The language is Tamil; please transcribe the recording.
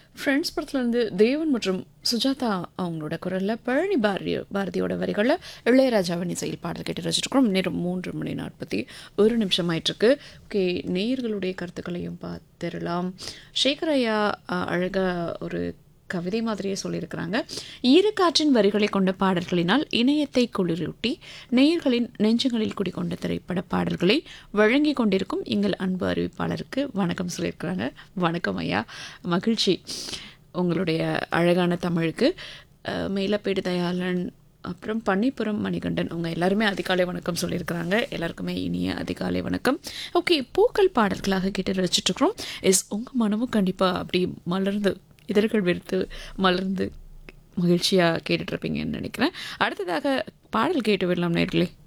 ஃப்ரெண்ட்ஸ் படத்துலேருந்து தேவன் மற்றும் சுஜாதா அவங்களோட குரலில் பழனி பாரதி பாரதியோட வரிகளில் இளையராஜாவின் இசையில் பாடல் கேட்டு ரசிச்சிருக்கிறோம் நேரம் மூன்று மணி நாற்பத்தி ஒரு நிமிஷம் ஆயிட்டிருக்கு ஓகே நேயர்களுடைய கருத்துக்களையும் பார்த்துடலாம் சேகர் ஐயா அஹ், அழகா ஒரு கவிதை மாதிரியே சொல்லியிருக்கிறாங்க ஈரக்காற்றின் வரிகளை கொண்ட பாடல்களினால் இணையத்தை குளிரூட்டி நேயர்களின் நெஞ்சங்களில் குடிக்கொண்ட திரைப்பட பாடல்களை வழங்கி கொண்டிருக்கும் எங்கள் அன்பு அறிவிப்பாளருக்கு வணக்கம் சொல்லியிருக்கிறாங்க வணக்கம் ஐயா மகிழ்ச்சி உங்களுடைய அழகான தமிழுக்கு அஹ், மேலப்பேடு தயாளன் அப்புறம் பன்னிப்புரம் மணிகண்டன் அவங்க எல்லாருமே அதிகாலை வணக்கம் சொல்லியிருக்கிறாங்க எல்லாருக்குமே இனிய அதிகாலை வணக்கம் ஓகே பூக்கள் பாடல்களாக கேட்டு ரசிச்சுட்ருக்குறோம் எஸ் உங்கள் மனமும் கண்டிப்பாக அப்படி மலர்ந்து இதழ்கள் வெறுத்து மலர்ந்து மகிழ்ச்சியாக கேட்டுட்ருப்பீங்கன்னு நினைக்கிறேன் அடுத்ததாக பாடல் கேட்டு விடலாம் நேர்களே